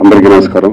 అందరికీ నమస్కారం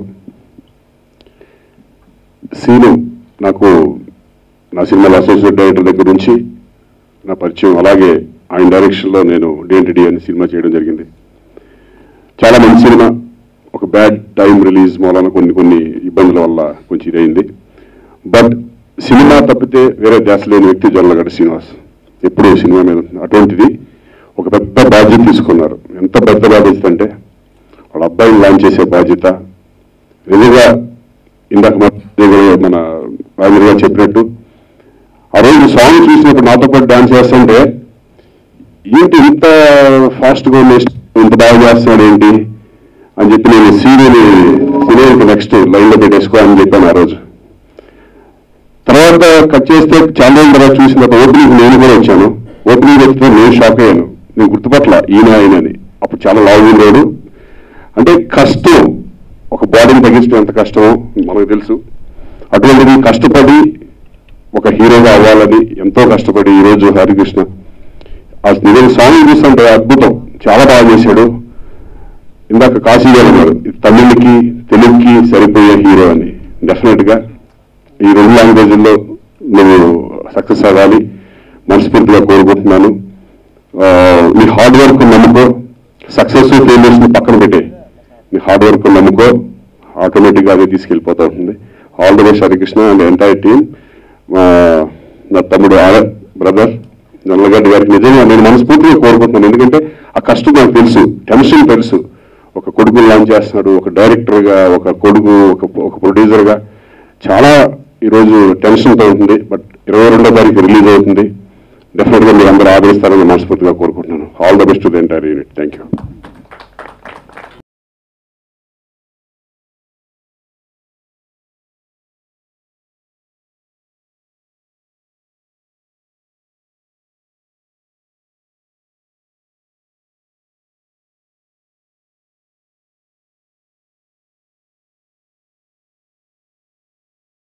సీను నాకు నా సినిమాలో అసోసియేట్ డైరెక్టర్ దగ్గర నుంచి నా పరిచయం అలాగే ఆయన డైరెక్షన్లో నేను డిఎన్టీడీ అని సినిమా చేయడం జరిగింది చాలా మంచి సినిమా ఒక బ్యాడ్ టైం రిలీజ్ మూలన కొన్ని కొన్ని ఇబ్బందుల వల్ల కొంచెం ఇదైంది బట్ సినిమా తప్పితే వేరే ధ్యాస లేని వ్యక్తి జొల్లగడ్డ శ్రీనివాస్ ఎప్పుడూ సినిమా మీద ఉంటుంది. అటువంటిది ఒక పెద్ద బాధ్యత తీసుకున్నారు ఎంత పెద్ద బాధ్యత అంటే వాళ్ళ అబ్బాయిని లాంచ్ చేసే బాధ్యత నిజంగా ఇందాక మన మన రాజేంద్ర గారు చెప్పినట్టు ఆ రోజు సాంగ్ చూసినప్పుడు నాతో పాటు డాన్స్ చేస్తుంటే ఏంటి ఇంత ఫాస్ట్గా ఉంది ఇంత బాగా చేస్తున్నాడు ఏంటి అని చెప్పి నేను సీరియల్ సీరియల్కి నెక్స్ట్ లైన్లో పెట్టేసుకో అని చెప్పాను ఆ రోజు తర్వాత కట్ చేస్తే చాలా రోజుల తర్వాత చూసిన తర్వాత ఓపెనింగ్ నేను కూడా వచ్చాను ఓపెనింగ్ వచ్చితే నేను షాక్ అయ్యాను నేను గుర్తుపట్ల ఈయన ఆయన అని అప్పుడు చాలా లావు ఉండేవాడు అంటే కష్టం ఒక బాడీని తగ్గించడం ఎంత కష్టమో మనకు తెలుసు అటువంటిది కష్టపడి ఒక హీరోగా అవ్వాలని ఎంతో కష్టపడి ఈరోజు హరికృష్ణ ఆ నిజంగా సాంగ్ చూస్తుంటే అద్భుతం చాలా బాగా చేశాడు ఇందాక కాశీ గారు అన్నారు ఇది తమిళ్కి తెలుగుకి సరిపోయే హీరో అని డెఫినెట్ గా ఈ రెండు లాంగ్వేజ్ల్లో నువ్వు సక్సెస్ అవ్వాలి మనస్ఫూర్తిగా కోరుకుంటున్నాను ఆ, నీ హార్డ్ వర్క్ నమ్ముకో సక్సెస్ ఫెయిలియర్స్ పక్కన పెట్టే నీ హార్డ్ వర్క్ నమ్ముకో ఆటోమేటిక్గా అదే తీసుకెళ్ళిపోతూ ఉంటుంది all the best Harikrishna and entire team నా తమ్ముడు బ్రదర్ నల్లగడ్డ గారికి నిజంగా నేను మనస్ఫూర్తిగా కోరుకుంటున్నాను ఎందుకంటే ఆ కష్టం నాకు తెలుసు టెన్షన్ తెలుసు ఒక కొడుకుని లాంచ్ చేస్తున్నాడు ఒక డైరెక్టర్గా ఒక కొడుకు ఒక ఒక ప్రొడ్యూసర్గా చాలా ఈరోజు టెన్షన్తో ఉంటుంది బట్ ఇరవై రెండో తారీఖు రిలీజ్ అవుతుంది డెఫినెట్గా మీరు అందరూ ఆదరిస్తారని మనస్ఫూర్తిగా కోరుకుంటున్నాను all the best to the entire unit thank you